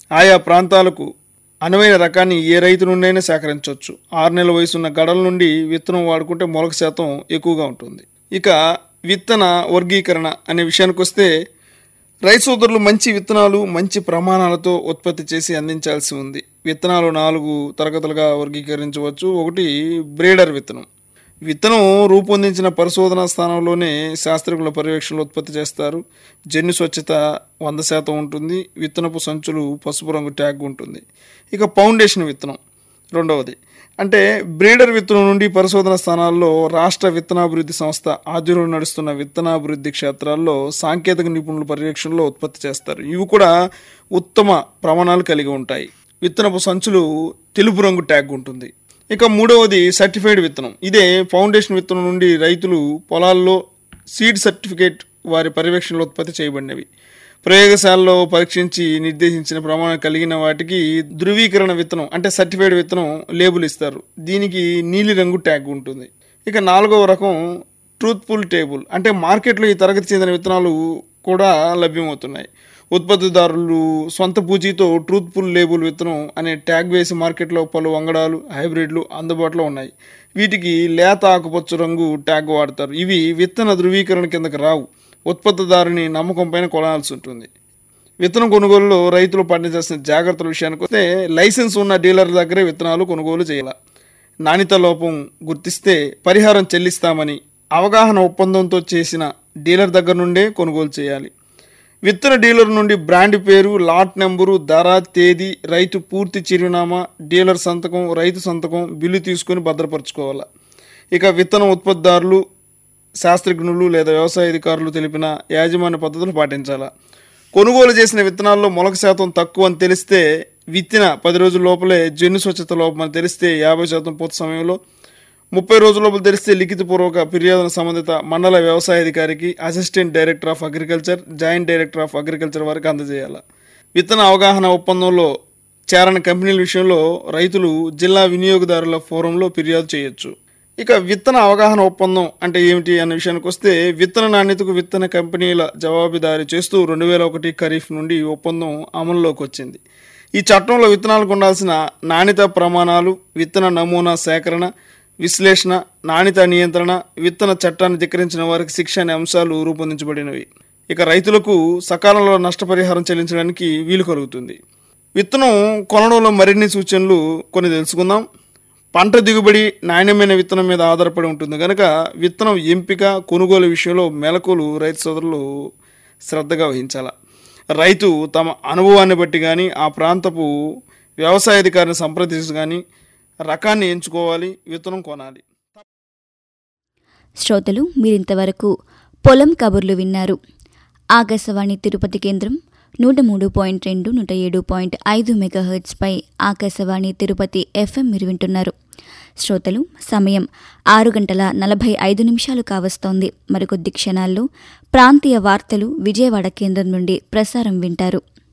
ఆయా ప్రాంతాలకు అనువైన రకాన్ని ఏ రైతు నుండైనా సేకరించవచ్చు ఆరు నెలల వయసున్న గడల నుండి విత్తనం వాడుకుంటే మొలక శాతం ఎక్కువగా ఉంటుంది ఇక విత్తన వర్గీకరణ అనే విషయానికి వస్తే రైతు సోదరులు మంచి విత్తనాలు మంచి ప్రమాణాలతో ఉత్పత్తి చేసి అందించాల్సి ఉంది విత్తనాలు నాలుగు తరగతులుగా వర్గీకరించవచ్చు ఒకటి బ్రీడర్ విత్తనం విత్తనం రూపొందించిన పరిశోధనా స్థానంలోనే శాస్త్రజ్ఞుల పర్యవేక్షణలో ఉత్పత్తి చేస్తారు జన్యు స్వచ్ఛత వంద శాతం ఉంటుంది విత్తనపు సంచులు పసుపు రంగు ట్యాగ్ ఉంటుంది ఇక ఫౌండేషన్ విత్తనం రెండవది అంటే బ్రీడర్ విత్తనం నుండి పరిశోధన స్థానాల్లో రాష్ట్ర విత్తనాభివృద్ధి సంస్థ ఆధ్వర్యంలో నడుస్తున్న విత్తనాభివృద్ధి క్షేత్రాల్లో సాంకేతిక నిపుణుల పర్యవేక్షణలో ఉత్పత్తి చేస్తారు ఇవి కూడా ఉత్తమ ప్రమాణాలు కలిగి ఉంటాయి విత్తనపు సంచులు తెలుపు రంగు ట్యాగ్ ఉంటుంది ఇక మూడవది సర్టిఫైడ్ విత్తనం ఇదే ఫౌండేషన్ విత్తనం నుండి రైతులు పొలాల్లో సీడ్ సర్టిఫికేట్ వారి పర్యవేక్షణలో ఉత్పత్తి చేయబడినవి ప్రయోగశాలలో పరీక్షించి నిర్దేశించిన ప్రమాణం కలిగిన వాటికి ధృవీకరణ విత్తనం అంటే సర్టిఫైడ్ విత్తనం లేబుల్ ఇస్తారు దీనికి నీలి రంగు ట్యాగ్ ఉంటుంది ఇక నాలుగవ రకం ట్రూత్ఫుల్ టేబుల్ అంటే మార్కెట్లో ఈ తరగతి చెందిన విత్తనాలు కూడా లభ్యమవుతున్నాయి ఉత్పత్తిదారులు సొంత పూచీతో ట్రూత్ఫుల్ లేబుల్ విత్తనం అనే ట్యాగ్ వేసి మార్కెట్లో పలు వంగడాలు హైబ్రిడ్లు అందుబాటులో ఉన్నాయి వీటికి లేత ఆకుపచ్చ రంగు ట్యాగ్ వాడతారు ఇవి విత్తన ధృవీకరణ కిందకి రావు ఉత్పత్తిదారుని నమ్మకం పైన కొనాల్సి ఉంటుంది విత్తనం కొనుగోలులో రైతులు పాటించాల్సిన జాగ్రత్తల విషయానికి వస్తే లైసెన్స్ ఉన్న డీలర్ దగ్గరే విత్తనాలు కొనుగోలు చేయాలి నాణ్యత లోపం గుర్తిస్తే పరిహారం చెల్లిస్తామని అవగాహన ఒప్పందంతో చేసిన డీలర్ దగ్గర నుండే కొనుగోలు చేయాలి విత్తన డీలర్ నుండి బ్రాండ్ పేరు లాట్ నెంబరు ధర తేదీ రైతు పూర్తి చిరునామా డీలర్ సంతకం రైతు సంతకం బిల్లు తీసుకొని భద్రపరచుకోవాలి ఇక విత్తన ఉత్పత్తిదారులు శాస్త్రజ్ఞులు లేదా వ్యవసాయ అధికారులు తెలిపిన యాజమాన్య పద్ధతులు పాటించాలా కొనుగోలు చేసిన విత్తనాల్లో మొలక శాతం తక్కువ అని తెలిస్తే విత్తిన పది రోజుల లోపలే జన్యు స్వచ్ఛత లోపం అని తెలిస్తే యాభై శాతం పూర్తి సమయంలో ముప్పై రోజుల లోపల తెలిస్తే లిఖితపూర్వక ఫిర్యాదును సంబంధిత మండల వ్యవసాయ అధికారికి assistant director of agriculture joint director of agriculture వారికి అందజేయాలి విత్తన అవగాహన ఒప్పందంలో చేరని కంపెనీల విషయంలో రైతులు జిల్లా వినియోగదారుల ఫోరంలో ఫిర్యాదు చేయొచ్చు ఇక విత్తన అవగాహన ఒప్పందం అంటే ఏమిటి అనే విషయానికి వస్తే విత్తన నాణ్యతకు విత్తన కంపెనీల జవాబుదారీ చేస్తూ రెండు వేల ఒకటి ఖరీఫ్ నుండి ఈ ఒప్పందం అమల్లోకి వచ్చింది ఈ చట్టంలో విత్తనాలకు ఉండాల్సిన నాణ్యత ప్రమాణాలు విత్తన నమూనా సేకరణ విశ్లేషణ నాణ్యత నియంత్రణ విత్తన చట్టాన్ని ధిక్కరించిన వారికి శిక్ష అనే అంశాలు రూపొందించబడినవి ఇక రైతులకు సకాలంలో నష్టపరిహారం చెల్లించడానికి వీలు కలుగుతుంది విత్తనం కొనడంలో మరిన్ని సూచనలు కొన్ని తెలుసుకుందాం పంట దిగుబడి నాణ్యమైన విత్తనం మీద ఆధారపడి ఉంటుంది కనుక విత్తనం ఎంపిక కొనుగోలు విషయంలో మెలకులు రైతు సోదరులు శ్రద్ధగా వహించాల రైతు తమ అనుభవాన్ని బట్టి కానీ ఆ ప్రాంతపు వ్యవసాయ అధికారిని సంప్రదించి కానీ రకాన్ని ఎంచుకోవాలి విత్తనం కొనాలి శ్రోతలు మీరింతవరకు పొలం కబుర్లు విన్నారు ఆకాశవాణి తిరుపతి కేంద్రం నూట మూడు పాయింట్ రెండు నూట ఏడు పాయింట్ ఐదు మెగాహెర్ట్స్పై ఆకాశవాణి తిరుపతి ఎఫ్ఎం మీరు వింటున్నారు శ్రోతలు సమయం ఆరు గంటల నలభై ఐదు నిమిషాలు కావస్తోంది మరికొద్ది క్షణాల్లో ప్రాంతీయ వార్తలు విజయవాడ కేంద్రం నుండి ప్రసారం వింటారు